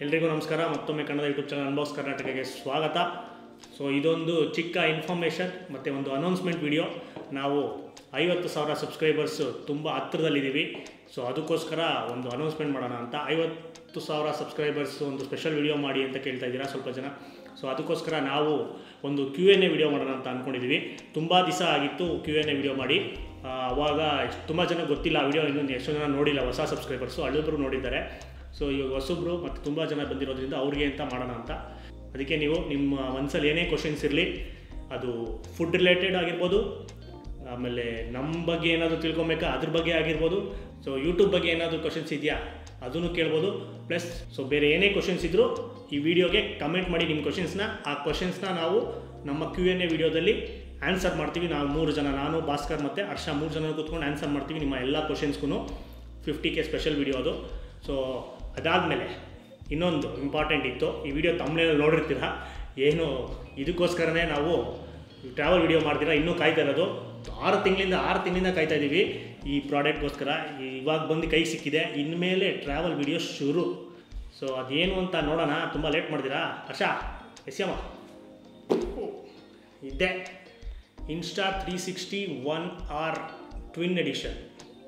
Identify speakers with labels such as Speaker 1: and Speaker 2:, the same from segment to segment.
Speaker 1: ಎಲ್ರಿಗೂ ನಮಸ್ಕಾರ ಮತ್ತೊಮ್ಮೆ ಕನ್ನಡ ಯೂಟ್ಯೂಬ್ ಚಾನಲ್ ಅನ್ಬಾಕ್ಸ್ ಕರ್ನಾಟಕಕ್ಕೆ ಸ್ವಾಗತ ಸೊ ಇದೊಂದು ಚಿಕ್ಕ ಇನ್ಫಾರ್ಮೇಷನ್ ಮತ್ತು ಒಂದು ಅನೌನ್ಸ್ಮೆಂಟ್ ವಿಡಿಯೋ ನಾವು ಐವತ್ತು ಸಾವಿರ ಸಬ್ಸ್ಕ್ರೈಬರ್ಸ್ ತುಂಬ ಹತ್ತಿರದಲ್ಲಿದ್ದೀವಿ ಸೊ ಅದಕ್ಕೋಸ್ಕರ ಒಂದು ಅನೌನ್ಸ್ಮೆಂಟ್ ಮಾಡೋಣ ಅಂತ ಐವತ್ತು ಸಾವಿರ ಸಬ್ಸ್ಕ್ರೈಬರ್ಸ್ ಒಂದು ಸ್ಪೆಷಲ್ ವಿಡಿಯೋ ಮಾಡಿ ಅಂತ ಕೇಳ್ತಾ ಇದ್ದೀರಾ ಸ್ವಲ್ಪ ಜನ ಸೊ ಅದಕ್ಕೋಸ್ಕರ ನಾವು ಒಂದು ಕ್ಯೂ ಎನ್ ಎ ವಿಡಿಯೋ ಮಾಡೋಣ ಅಂತ ಅಂದ್ಕೊಂಡಿದ್ದೀವಿ ತುಂಬ ದಿವಸ ಆಗಿತ್ತು ಕ್ಯೂ ಎನ್ ಎ ವಿಡಿಯೋ ಮಾಡಿ ಆ, ಅವಾಗ ತುಂಬ ಜನ ಗೊತ್ತಿಲ್ಲ ಆ ವಿಡಿಯೋ ಇನ್ನೂ ಎಷ್ಟೋ ಜನ ನೋಡಿಲ್ಲ ಹೊಸ ಸಬ್ಸ್ಕ್ರೈಬರ್ಸು ಹಳ್ಳೊಬ್ಬರು ನೋಡಿದ್ದಾರೆ ಸೊ ಇವಾಗ ಹೊಸಬ್ರು ಮತ್ತು ತುಂಬ ಜನ ಬಂದಿರೋದ್ರಿಂದ ಅವ್ರಿಗೆ ಅಂತ ಮಾಡೋಣ ಅಂತ ಅದಕ್ಕೆ ನೀವು ನಿಮ್ಮ ಮನಸ್ಸಲ್ಲಿ ಏನೇ ಕ್ವಶನ್ಸ್ ಇರಲಿ ಅದು ಫುಡ್ ರಿಲೇಟೆಡ್ ಆಗಿರ್ಬೋದು ಆಮೇಲೆ ನಮ್ಮ ಬಗ್ಗೆ ಏನಾದರೂ ತಿಳ್ಕೊಬೇಕಾ ಅದ್ರ ಬಗ್ಗೆ ಆಗಿರ್ಬೋದು ಸೊ ಯೂಟ್ಯೂಬ್ ಬಗ್ಗೆ ಏನಾದರೂ ಕ್ವಶನ್ಸ್ ಇದೆಯಾ ಅದನ್ನು ಕೇಳ್ಬೋದು ಪ್ಲಸ್ ಸೊ ಬೇರೆ ಏನೇ ಕ್ವಶನ್ಸ್ ಇದ್ದರೂ ಈ ವಿಡಿಯೋಗೆ ಕಮೆಂಟ್ ಮಾಡಿ ನಿಮ್ಮ ಕ್ವಶನ್ಸ್ನ ಆ ಕ್ವಶನ್ಸ್ನ ನಾವು ನಮ್ಮ ಕ್ಯೂ ಎನ್ ಎ ವಿಡಿಯೋದಲ್ಲಿ ಆನ್ಸರ್ ಮಾಡ್ತೀವಿ ನಾವು ಮೂರು ಜನ ನಾನು ಭಾಸ್ಕರ್ ಮತ್ತು ಹರ್ಷ ಮೂರು ಜನ ಕೂತ್ಕೊಂಡು ಆನ್ಸರ್ ಮಾಡ್ತೀವಿ ನಿಮ್ಮ ಎಲ್ಲ ಕ್ವಶನ್ಸ್ಗೂ ಫಿಫ್ಟಿ ಕೆ ಸ್ಪೆಷಲ್ ವಿಡಿಯೋ ಅದು ಸೊ ಅದಾದಮೇಲೆ ಇನ್ನೊಂದು ಇಂಪಾರ್ಟೆಂಟ್ ಇತ್ತು ಈ ವಿಡಿಯೋ ತಮ್ಮನೇಲಿ ನೋಡಿರ್ತೀರ ಏನು ಇದಕ್ಕೋಸ್ಕರನೇ ನಾವು ಟ್ರಾವೆಲ್ ವಿಡಿಯೋ ಮಾಡ್ತೀರಾ ಇನ್ನೂ ಕಾಯ್ತಾ ಇರೋದು ಆರು ತಿಂಗಳಿಂದ ಆರು ತಿಂಗಳಿಂದ ಕಾಯ್ತಾ ಇದ್ದೀವಿ ಈ ಪ್ರಾಡಕ್ಟ್ಗೋಸ್ಕರ ಇವಾಗ ಬಂದು ಕೈ ಸಿಕ್ಕಿದೆ ಇನ್ಮೇಲೆ ಟ್ರಾವೆಲ್ ವಿಡಿಯೋ ಶುರು ಸೊ ಅದೇನು ಅಂತ ನೋಡೋಣ ತುಂಬ ಲೇಟ್ ಮಾಡ್ತೀರಾ ಹರ್ಷ ಎಸ್ಯಮ್ಮ ಇದೆ Insta three sixty one R twin edition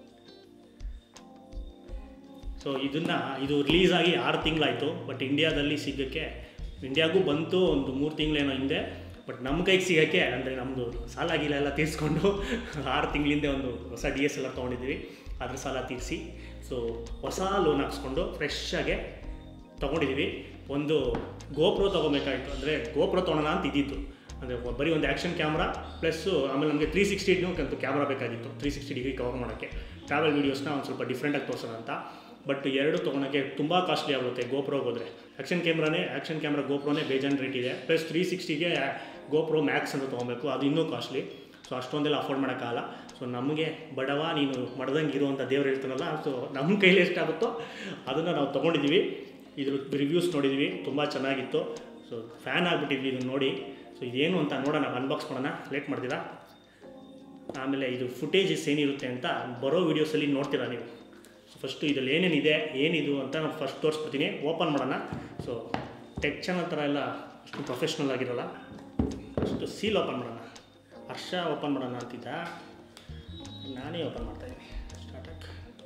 Speaker 1: so ಇದನ್ನು ಇದು ರಿಲೀಸ್ ಆಗಿ ಆರು ತಿಂಗಳಾಯಿತು ಬಟ್ ಇಂಡಿಯಾದಲ್ಲಿ ಸಿಗೋಕ್ಕೆ ಇಂಡಿಯಾಗೂ ಬಂತು ಒಂದು ಮೂರು ತಿಂಗಳೇನೋ ಹಿಂದೆ ಬಟ್ ನಮ್ಮ ಕೈಗೆ ಸಿಗೋಕ್ಕೆ ಅಂದರೆ ನಮ್ಮದು ಸಾಲ ಗೀಲ ಎಲ್ಲ ತೀರಿಸ್ಕೊಂಡು ಆರು ತಿಂಗಳಿಂದ ಒಂದು ಹೊಸ ಡಿ ಎಸ್ ಎಲ್ಲ ತೊಗೊಂಡಿದ್ದೀವಿ ಅದ್ರ ಸಾಲ ತೀರಿಸಿ ಸೊ ಹೊಸ ಲೋನ್ ಹಾಕ್ಸ್ಕೊಂಡು ಫ್ರೆಶ್ ಆಗಿ ತೊಗೊಂಡಿದ್ದೀವಿ ಒಂದು ಗೋಪ್ರೋ ತೊಗೋಬೇಕಾಯಿತು ಅಂದರೆ ಗೋಪ್ರೋ ತೊಗೊಳೋಣ ಅಂತ ಇದ್ದಿತ್ತು ಅಂದರೆ ಬರೀ ಒಂದು ಆ್ಯಕ್ಷನ್ ಕ್ಯಾಮ್ರಾ ಪ್ಲಸ್ಸು ಆಮೇಲೆ ನಮಗೆ ತ್ರೀ ಸಿಕ್ಸ್ಟಿನೂ ಒಂದು ಕ್ಯಾಮ್ರಾ ಬೇಕಾಗಿತ್ತು ತ್ರೀ ಸಿಕ್ಸ್ಟಿ ಡಿಗ್ರಿ ಕವರ್ ಮಾಡೋಕ್ಕೆ ಟ್ರಾವೆಲ್ ವೀಡಿಯೋಸ್ನ ಒಂದು ಸ್ವಲ್ಪ ಡಿಫ್ರೆಂಟಾಗಿ ತೋರಿಸೋಣ ಅಂತ ಬಟ್ ಎರಡು ತೊಗೊಳಕ್ಕೆ ತುಂಬ ಕಾಸ್ಟ್ಲಿ ಆಗುತ್ತೆ ಗೋಪ್ರೋಗೆ ಹೋದರೆ ಆ್ಯಕ್ಷನ್ ಕ್ಯಾಮ್ರಾನೇ ಆ್ಯಕ್ಷನ್ ಕ್ಯಾಮ್ರಾ ಗೋಪ್ರೋನೇ ಬೇಜಾನ್ ರೇಟ್ ಇದೆ ಪ್ಲಸ್ ತ್ರೀ ಸಿಕ್ಸ್ಟಿಗೆ ಗೋಪ್ರೋ ಮ್ಯಾಕ್ಸ್ ಅಂತ ತೊಗೊಬೇಕು ಅದು ಇನ್ನೂ ಕಾಸ್ಟ್ಲಿ ಸೊ ಅಷ್ಟೊಂದೆಲ್ಲ ಅಫೋರ್ಡ್ ಮಾಡೋಕ್ಕಾಗಲ್ಲ ಸೊ ನಮಗೆ ಬಡವ ನೀನು ಮಡ್ದಂಗೆ ಇರುವಂಥ ದೇವ್ರು ಹೇಳ್ತಾನಲ್ಲ ಸೊ ನಮ್ಮ ಕೈಲಿ ಎಷ್ಟಾಗುತ್ತೋ ಅದನ್ನು ನಾವು ತೊಗೊಂಡಿದ್ದೀವಿ ಇದ್ರ ರಿವ್ಯೂಸ್ ನೋಡಿದ್ವಿ ತುಂಬ ಚೆನ್ನಾಗಿತ್ತು ಸೊ ಫ್ಯಾನ್ ಆಗಿಬಿಟ್ಟಿದ್ವಿ ಇದನ್ನು ನೋಡಿ ಸೊ ಇದೇನು ಅಂತ ನೋಡೋಣ ಅನ್ಬಾಕ್ಸ್ ಮಾಡೋಣ ಲೇಟ್ ಮಾಡ್ತೀರಾ ಆಮೇಲೆ ಇದು ಫುಟೇಜಸ್ ಏನಿರುತ್ತೆ ಅಂತ ಬರೋ ವೀಡಿಯೋಸಲ್ಲಿ ನೋಡ್ತೀರಾ ನೀವು ಸೊ ಫಸ್ಟು ಇದರಲ್ಲಿ ಏನೇನಿದೆ ಏನಿದು ಅಂತ ನಾನು ಫಸ್ಟ್ ತೋರಿಸ್ಬಿಡ್ತೀನಿ ಓಪನ್ ಮಾಡೋಣ ಸೊ ಟೆಕ್ ಚಾನಲ್ ಥರ ಎಲ್ಲ ಅಷ್ಟು ಪ್ರೊಫೆಷ್ನಲ್ ಆಗಿರೋಲ್ಲ ಫಸ್ಟು ಸೀಲ್ ಓಪನ್ ಮಾಡೋಣ ಹರ್ಷ ಓಪನ್ ಮಾಡೋಣ ಅಂತಿದ್ದ ನಾನೇ ಓಪನ್ ಮಾಡ್ತಾಯಿದ್ದೀನಿ ಸ್ಟಾರ್ಟಾಗಿ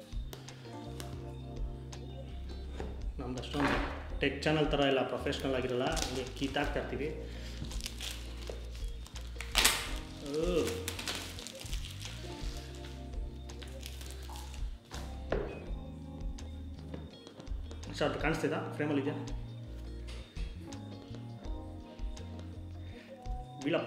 Speaker 1: ನಮ್ದು ಅಷ್ಟೊಂದು ಟೆಕ್ ಚಾನಲ್ ಥರ ಎಲ್ಲ ಪ್ರೊಫೆಷ್ನಲ್ ಆಗಿರಲ್ಲ ಹಂಗೆ ಕೀತಾಕ್ತಾ ಇರ್ತೀವಿ ಓ. ಸರ್ ಅದು ಕಾಣಿಸ್ತಿದಾ ಫ್ರೇಮಲ್ಲಿ ಇದೆಯಾ ಬೀಳಪ್ಪ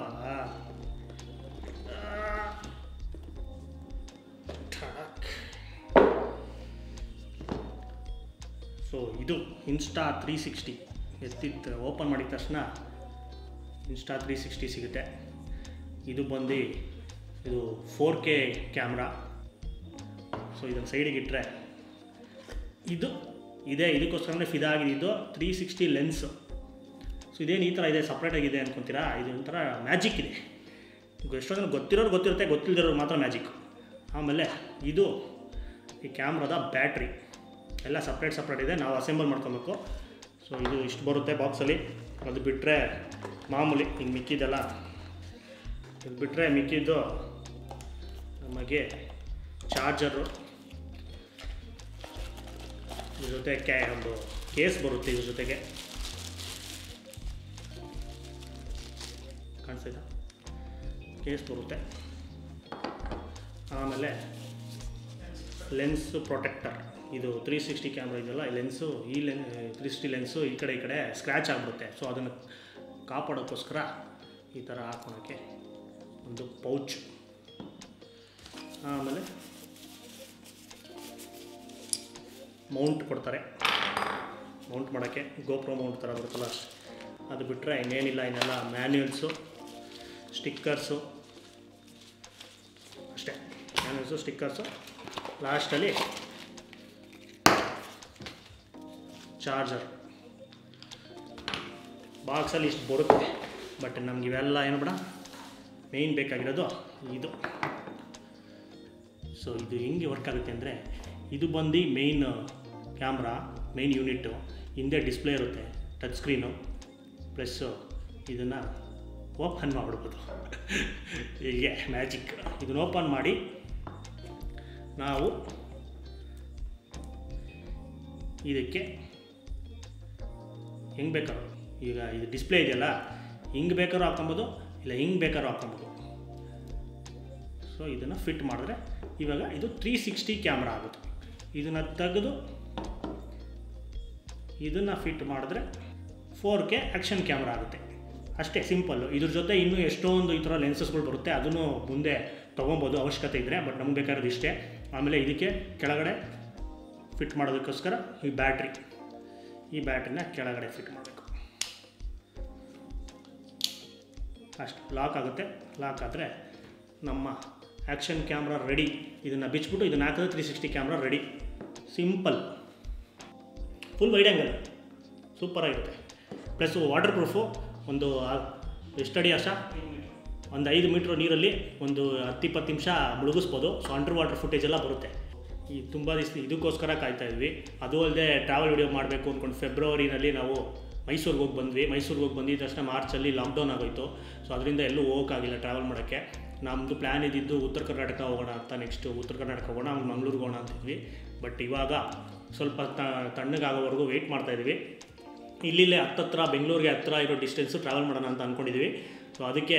Speaker 1: ಸೊ ಇದು ಇನ್ಸ್ಟಾ ತ್ರೀ ಸಿಕ್ಸ್ಟಿ ಎತ್ತಿತ್ತು ಓಪನ್ ಮಾಡಿದ ತಕ್ಷಣ ಇನ್ಸ್ಟಾ ತ್ರೀ ಸಿಕ್ಸ್ಟಿ ಸಿಗುತ್ತೆ ಇದು ಬಂದು ಇದು ಫೋರ್ ಕೆ ಕ್ಯಾಮ್ರಾ ಸೊ ಇದನ್ನು ಸೈಡಿಗೆ ಇಟ್ಟರೆ ಇದು ಇದೆ ಇದಕ್ಕೋಸ್ಕರನೇ ಫಿದಾ ಆಗಿದ್ದು ತ್ರೀ ಸಿಕ್ಸ್ಟಿ ಲೆನ್ಸು ಸೊ ಇದೇನು ಈ ಥರ ಇದೆ ಸಪ್ರೇಟಾಗಿದೆ ಅನ್ಕೊತೀರಾ ಇದು ಒಂಥರ ಮ್ಯಾಜಿಕ್ ಇದೆ ಎಷ್ಟೋ ಜನ ಗೊತ್ತಿರೋರು ಗೊತ್ತಿರುತ್ತೆ ಗೊತ್ತಿಲ್ಲದಿರೋರು ಮಾತ್ರ ಮ್ಯಾಜಿಕ್ ಆಮೇಲೆ ಇದು ಈ ಕ್ಯಾಮ್ರಾದ ಬ್ಯಾಟ್ರಿ ಎಲ್ಲ ಸಪ್ರೇಟ್ ಸಪ್ರೇಟ್ ಇದೆ ನಾವು ಅಸೆಂಬಲ್ ಮಾಡ್ಕೊಬೇಕು ಸೊ ಇದು ಇಷ್ಟು ಬರುತ್ತೆ ಬಾಕ್ಸಲ್ಲಿ ಅದು ಬಿಟ್ಟರೆ ಮಾಮೂಲಿ ಹಿಂಗೆ ಮಿಕ್ಕಿದ್ದೆಲ್ಲ ಇದು ಬಿಟ್ಟರೆ ಮಿಕ್ಕಿದ್ದು ನಮಗೆ ಚಾರ್ಜರು ಇದ್ರ ಜೊತೆ ಕ್ಯಾ ಒಂದು ಕೇಸ್ ಬರುತ್ತೆ ಇದ್ರ ಜೊತೆಗೆ ಕಾಣಿಸ್ತಾ ಕೇಸ್ ಬರುತ್ತೆ ಆಮೇಲೆ ಲೆನ್ಸ್ ಪ್ರೊಟೆಕ್ಟರ್ ಇದು ತ್ರೀ ಸಿಕ್ಸ್ಟಿ ಕ್ಯಾಮ್ರಾ ಇದೆಯಲ್ಲ ಈ ಲೆನ್ಸು ಈ ಲೆನ್ ತ್ರೀ ಸಿಕ್ಸ್ಟಿ ಲೆನ್ಸು ಈ ಕಡೆ ಈ ಕಡೆ ಸ್ಕ್ರ್ಯಾಚ್ ಆಗಿಬಿಡುತ್ತೆ ಸೊ ಅದನ್ನು ಕಾಪಾಡೋಕ್ಕೋಸ್ಕರ ಈ ಥರ ಹಾಕೊಳಕ್ಕೆ ಒಂದು ಪೌಚ್ ಆಮೇಲೆ ಮೌಂಟ್ ಕೊಡ್ತಾರೆ ಮೌಂಟ್ ಮಾಡೋಕ್ಕೆ ಗೋಪ್ರೋ ಮೌಂಟ್ ಥರ ಬರುತ್ತಲ್ಲ ಅದು ಬಿಟ್ಟರೆ ಇನ್ನೇನಿಲ್ಲ ಇನ್ನೆಲ್ಲ ಮ್ಯಾನ್ಯುಯಲ್ಸು ಸ್ಟಿಕ್ಕರ್ಸು ಅಷ್ಟೇ ಮ್ಯಾನ್ಯುಯಲ್ಸು ಸ್ಟಿಕ್ಕರ್ಸು ಲಾಸ್ಟಲ್ಲಿ ಚಾರ್ಜರ್ ಬಾಕ್ಸಲ್ಲಿ ಇಷ್ಟು ಬರುತ್ತೆ ಬಟ್ ನಮ್ಗೆ ಇವೆಲ್ಲ ಏನು ಬೇಡ ಮೇಯ್ನ್ ಬೇಕಾಗಿರೋದು ಇದು ಸೊ ಇದು ಹೆಂಗೆ ವರ್ಕ್ ಆಗುತ್ತೆ ಅಂದರೆ ಇದು ಬಂದು ಮೇಯ್ನ್ ಕ್ಯಾಮ್ರಾ ಮೇಯ್ನ್ ಯೂನಿಟ್ಟು ಹಿಂದೆ ಡಿಸ್ಪ್ಲೇ ಇರುತ್ತೆ ಟಚ್ ಸ್ಕ್ರೀನು ಪ್ಲಸ್ಸು ಇದನ್ನು ಓಪನ್ ಮಾಡಿಬಿಡ್ಬೋದು ಹೀಗೆ ಮ್ಯಾಜಿಕ್ ಇದನ್ನು ಓಪನ್ ಮಾಡಿ ನಾವು ಇದಕ್ಕೆ ಹೆಂಗೆ ಬೇಕಾದ್ರು ಈಗ ಇದು ಡಿಸ್ಪ್ಲೇ ಇದೆಯಲ್ಲ ಹಿಂಗೆ ಬೇಕಾದ್ರೂ ಹಾಕೊಬೋದು ಇಲ್ಲ ಹಿಂಗೆ ಬೇಕಾದ್ರೂ ಹಾಕೊಬೋದು ಸೊ ಇದನ್ನು ಫಿಟ್ ಮಾಡಿದ್ರೆ ಇವಾಗ ಇದು ತ್ರೀ ಸಿಕ್ಸ್ಟಿ ಕ್ಯಾಮ್ರಾ ಆಗುತ್ತೆ ಇದನ್ನು ತೆಗೆದು ಇದನ್ನು ಫಿಟ್ ಮಾಡಿದ್ರೆ ಫೋರ್ ಕೆ ಆ್ಯಕ್ಷನ್ ಕ್ಯಾಮ್ರಾ ಆಗುತ್ತೆ ಅಷ್ಟೇ ಸಿಂಪಲ್ಲು ಇದ್ರ ಜೊತೆ ಇನ್ನೂ ಎಷ್ಟೊಂದು ಈ ಥರ ಲೆನ್ಸಸ್ಗಳು ಬರುತ್ತೆ ಅದನ್ನು ಮುಂದೆ ತೊಗೊಬೋದು ಅವಶ್ಯಕತೆ ಇದ್ದರೆ ಬಟ್ ನಮ್ಗೆ ಬೇಕಾಗಿರೋದು ಇಷ್ಟೇ ಆಮೇಲೆ ಇದಕ್ಕೆ ಕೆಳಗಡೆ ಫಿಟ್ ಮಾಡೋದಕ್ಕೋಸ್ಕರ ಈ ಬ್ಯಾಟ್ರಿ ಈ ಬ್ಯಾಟ್ರಿನ ಕೆಳಗಡೆ ಫಿಟ್ ಮಾಡಬೇಕು ಅಷ್ಟು ಲಾಕ್ ಆಗುತ್ತೆ ಲಾಕ್ ಆದರೆ ನಮ್ಮ ಆ್ಯಕ್ಷನ್ ಕ್ಯಾಮ್ರಾ ರೆಡಿ ಇದನ್ನು ಬಿಚ್ಬಿಟ್ಟು ಇದನ್ನು ಹಾಕಿದ್ರೆ three sixty camera ready simple full wide angle ಸೂಪರಾಗಿರುತ್ತೆ ಪ್ಲಸ್ ವಾಟರ್ ಪ್ರೂಫು ಒಂದು ಆ- ಎಷ್ಟು ಅಡಿ ಆಶ ಒಂದು ಐದು ಮೀಟ್ರ್ ನೀರಲ್ಲಿ ಒಂದು ಹತ್ತು ಇಪ್ಪತ್ತು ನಿಮಿಷ ಮುಳುಗಿಸ್ಬೋದು ಸೊ ಅಂಡರ್ ವಾಟರ್ ಫುಟೇಜ್ ಎಲ್ಲ ಬರುತ್ತೆ ಈ ತುಂಬ ದಿವಸ ಇದಕ್ಕೋಸ್ಕರ ಕಾಯ್ತಾ ಇದ್ವಿ ಅದು ಅಲ್ಲದೆ ಟ್ರಾವೆಲ್ ವಿಡಿಯೋ ಮಾಡಬೇಕು ಅಂದ್ಕೊಂಡು ಫೆಬ್ರವರಿನಲ್ಲಿ ನಾವು ಮೈಸೂರಿಗೆ ಹೋಗಿ ಬಂದ್ವಿ ಮೈಸೂರಿಗೆ ಹೋಗಿ ಬಂದಿದ್ದ ತಕ್ಷಣ ಮಾರ್ಚಲ್ಲಿ ಲಾಕ್ಡೌನ್ ಆಗೋಯ್ತು ಸೊ ಅದರಿಂದ ಎಲ್ಲೂ ಹೋಗೋಕ್ಕಾಗಿಲ್ಲ ಟ್ರಾವೆಲ್ ಮಾಡೋಕ್ಕೆ ನಮ್ಮದು ಪ್ಲ್ಯಾನ್ ಇದ್ದಿದ್ದು ಉತ್ತರ ಕರ್ನಾಟಕ ಹೋಗೋಣ ಅಂತ ನೆಕ್ಸ್ಟು ಉತ್ತರ ಕರ್ನಾಟಕ ಹೋಗೋಣ ಆಮೇಲೆ ಮಂಗ್ಳೂರಿಗೆ ಹೋಗೋಣ ಅಂತಿದ್ವಿ ಬಟ್ ಇವಾಗ ಸ್ವಲ್ಪ ತ- ತಣ್ಣಗಾಗೋವರೆಗೂ ವೆಯ್ಟ್ ಮಾಡ್ತಾಯಿದ್ವಿ ಇಲ್ಲಿಲ್ಲೇ ಹತ್ತತ್ರ ಬೆಂಗಳೂರಿಗೆ ಹತ್ತಿರ ಇರೋ ಡಿಸ್ಟೆನ್ಸು ಟ್ರಾವೆಲ್ ಮಾಡೋಣ ಅಂತ ಅಂದ್ಕೊಂಡಿದ್ವಿ ಸೊ ಅದಕ್ಕೆ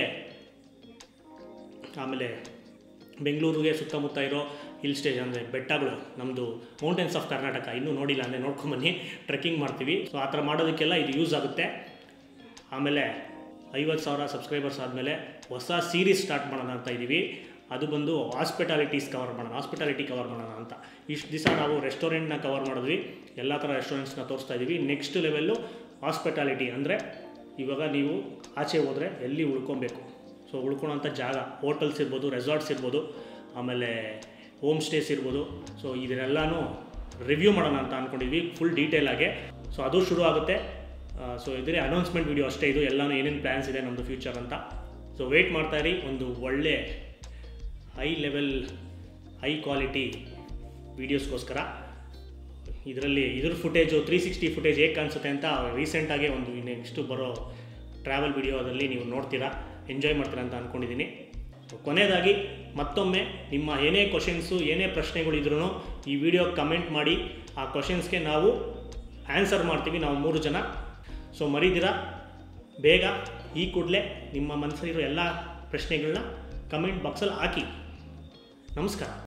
Speaker 1: ಆಮೇಲೆ ಬೆಂಗಳೂರಿಗೆ ಸುತ್ತಮುತ್ತ ಇರೋ ಹಿಲ್ ಸ್ಟೇಷನ್ ಅಂದರೆ ಬೆಟ್ಟಗಳು ನಮ್ಮದು ಮೌಂಟೇನ್ಸ್ ಆಫ್ ಕರ್ನಾಟಕ ಇನ್ನೂ ನೋಡಿಲ್ಲ ಅಂದರೆ ನೋಡ್ಕೊಂಬನ್ನಿ ಟ್ರೆಕ್ಕಿಂಗ್ ಮಾಡ್ತೀವಿ ಸೊ ಆ ಥರ ಮಾಡೋದಕ್ಕೆಲ್ಲ ಇದು ಯೂಸ್ ಆಗುತ್ತೆ ಆಮೇಲೆ ಐವತ್ತು ಸಾವಿರ ಸಬ್ಸ್ಕ್ರೈಬರ್ಸ್ ಆದಮೇಲೆ ಹೊಸ ಸೀರೀಸ್ ಸ್ಟಾರ್ಟ್ ಮಾಡೋಣ ಅಂತ ಇದ್ದೀವಿ ಅದು ಬಂದು ಹಾಸ್ಪಿಟಾಲಿಟೀಸ್ ಕವರ್ ಮಾಡೋಣ ಹಾಸ್ಪಿಟಾಲಿಟಿ ಕವರ್ ಮಾಡೋಣ ಅಂತ ಇಷ್ಟು ದಿವಸ ನಾವು ರೆಸ್ಟೋರೆಂಟ್ನ ಕವರ್ ಮಾಡಿದ್ವಿ ಎಲ್ಲ ಥರ ರೆಸ್ಟೋರೆಂಟ್ಸ್ನ ತೋರಿಸ್ತಾ ಇದ್ದೀವಿ ನೆಕ್ಸ್ಟ್ ಲೆವೆಲ್ಲು ಹಾಸ್ಪಿಟಾಲಿಟಿ ಅಂದರೆ ಇವಾಗ ನೀವು ಆಚೆ ಹೋದರೆ ಎಲ್ಲಿ ಉಳ್ಕೊಬೇಕು ಸೊ ಉಳ್ಕೊಳೋಂಥ ಜಾಗ ಹೋಟೆಲ್ಸ್ ಇರ್ಬೋದು ರೆಸಾರ್ಟ್ಸ್ ಇರ್ಬೋದು ಆಮೇಲೆ ಹೋಮ್ ಸ್ಟೇಸ್ ಇರ್ಬೋದು ಸೊ ಇದನ್ನೆಲ್ಲನೂ ರಿವ್ಯೂ ಮಾಡೋಣ ಅಂತ ಅಂದ್ಕೊಂಡಿದ್ವಿ ಫುಲ್ ಡೀಟೇಲ್ ಆಗಿ ಸೊ ಅದು ಶುರು ಆಗುತ್ತೆ ಸೊ ಇದ್ರೆ ಅನೌನ್ಸ್ಮೆಂಟ್ ವಿಡಿಯೋ ಅಷ್ಟೇ ಇದು ಎಲ್ಲನೂ ಏನೇನು ಪ್ಲ್ಯಾನ್ಸ್ ಇದೆ ನಮ್ಮದು ಫ್ಯೂಚರ್ ಅಂತ ಸೊ ವೆಯ್ಟ್ ಮಾಡ್ತಾಯಿರಿ ಒಂದು ಒಳ್ಳೆ ಹೈ ಲೆವೆಲ್ ಹೈ ಕ್ವಾಲಿಟಿ ವೀಡಿಯೋಸ್ಗೋಸ್ಕರ ಇದರಲ್ಲಿ ಇದ್ರ ಫುಟೇಜು ತ್ರೀ ಸಿಕ್ಸ್ಟಿ ಫುಟೇಜ್ ಹೇಗೆ ಕಾಣಿಸುತ್ತೆ ಅಂತ ರೀಸೆಂಟಾಗಿ ಒಂದು ನೆಕ್ಸ್ಟು ಬರೋ ಟ್ರಾವೆಲ್ ವಿಡಿಯೋದಲ್ಲಿ ನೀವು ನೋಡ್ತೀರಾ ಎಂಜಾಯ್ ಮಾಡ್ತೀರಾ ಅಂತ ಅಂದ್ಕೊಂಡಿದ್ದೀನಿ ಸೊ ಕೊನೆಯದಾಗಿ ಮತ್ತೊಮ್ಮೆ ನಿಮ್ಮ ಏನೇ ಕ್ವಶನ್ಸು ಏನೇ ಪ್ರಶ್ನೆಗಳಿದ್ರೂ ಈ ವಿಡಿಯೋ ಕಮೆಂಟ್ ಮಾಡಿ ಆ ಕ್ವಶನ್ಸ್ಗೆ ನಾವು ಆನ್ಸರ್ ಮಾಡ್ತೀವಿ ನಾವು ಮೂರು ಜನ ಸೊ ಮರಿದಿರ ಬೇಗ ಈ ಕೂಡಲೇ ನಿಮ್ಮ ಮನಸ್ಸಲ್ಲಿರೋ ಎಲ್ಲ ಪ್ರಶ್ನೆಗಳನ್ನ ಕಮೆಂಟ್ ಬಾಕ್ಸಲ್ಲಿ ಹಾಕಿ ನಮಸ್ಕಾರ